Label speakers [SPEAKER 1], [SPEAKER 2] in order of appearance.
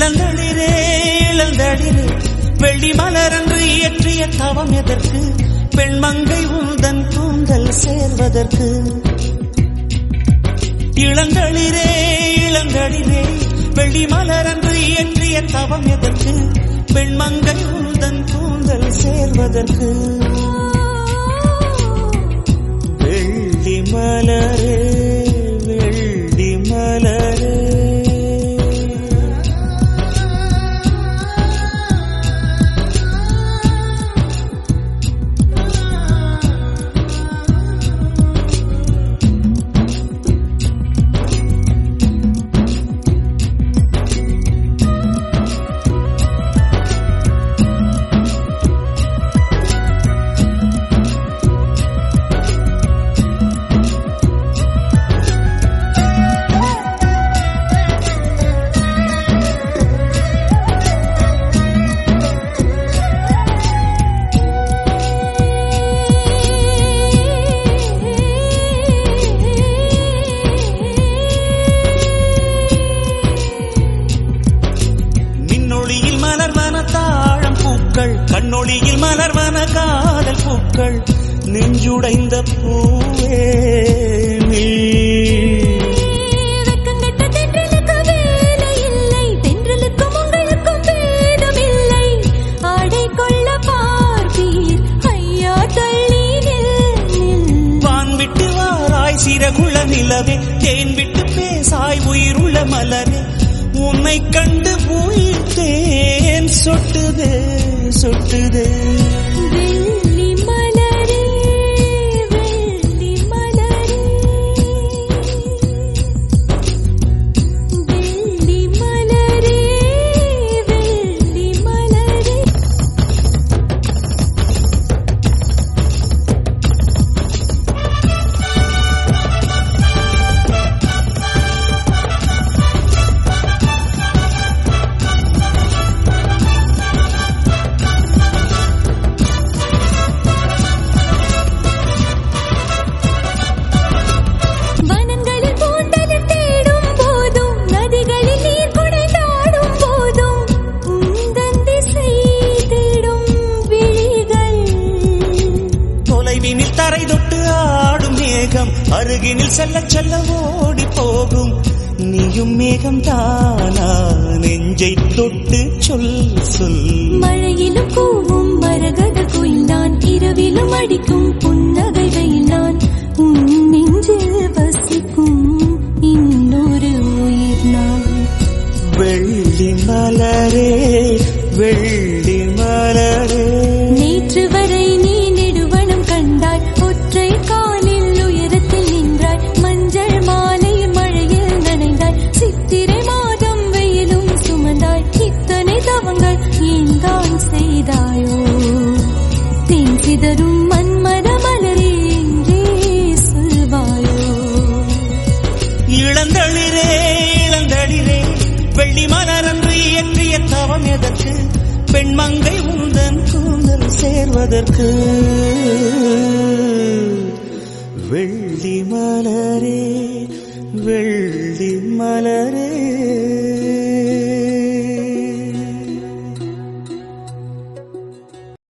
[SPEAKER 1] இளந்தளிரே இளந்தளிரே வெள்ளி மலரன்று இயற்றிய தவம் எதற்கு பெண்மங்கை உந்தன் கூந்தல் சேர்வதற்கு இளந்தளிரே இளந்தளிரே வெள்ளி மலரன்று இயற்றிய தவம் எதற்கு பெண்மங்கை உந்தன் கூந்தல் சேர்வதற்கு வெள்ளி மலரே வெள்ளி மலரே மின்னொளியில் மலர்வன தாழம் பூக்கள் கண்ணொளியில் மலர்வன காதல் பூக்கள் நெஞ்சுடைந்த பூவே நீ
[SPEAKER 2] வெக்கங்கெட்ட தென்றலுக்கு வேலை இல்லை தென்றலுக்கும் உங்களுக்கும் பேதம் இல்லை ஆடை கொள்ள பார்ப்பீர் ஐயா தள்ளி நில் நில்
[SPEAKER 1] வான் விட்டு வாராய் சிறகுள்ள நிலவே தேன் விட்டு பேசாய் உயிருள்ள மலரே உன்னை கண்டு உயிர் தேன் சொட்டுதே சொட்டுதே
[SPEAKER 2] வெள்ளி மலரே வெள்ளி மலரே வெள்ளி மலரே வெள்ளி மலரே வனங்களில் பூந்தது தேடும் போதும் நதிகளில் நீர் குடைந்தாடும் போதும் உந்தன் திசை தேடும் விழிகள்
[SPEAKER 1] தொலைவினில் தரை தொட்டு ஆடும் மேகம் அருகினில் செல்ல செல்ல ஓடி போகும் நீயும் மேகம் தானா நெஞ்சை தொட்டு சொல் சொல்
[SPEAKER 2] மழையிலும் கூவும் மரகத குயில்தான் இரவிலும் அடிக்கும் புன்னகை வெயில்தான் உன் நெஞ்சில் வசிக்கும் இன்னொரு உயிர் நான்
[SPEAKER 1] வெள்ளி மலரே வெள்ளி மலரே
[SPEAKER 2] நேற்று வரை நீ நெடுவனம் கண்டாய் ஒற்றை காலில் உயரத்தில் நின்றாய் மஞ்சள் மாலை மழையில் நனைந்தாய் சித்திரை மாதம் வெயிலும் சுமந்தாய் இத்தனை தவங்கள் ஏன் தான் செய்தாயோ தென் சிதறும் மன்மத மலரே எங்கே சொல்வாயோ
[SPEAKER 1] இளந்தளிரே இளந்தளிரே வெள்ளி மலரன்று இயற்றிய தவம் எதற்கு பெண்மங்கை உந்தன் கூந்தல் சேர்வதற்கு வெள்ளி மலரே வெள்ளி மலரே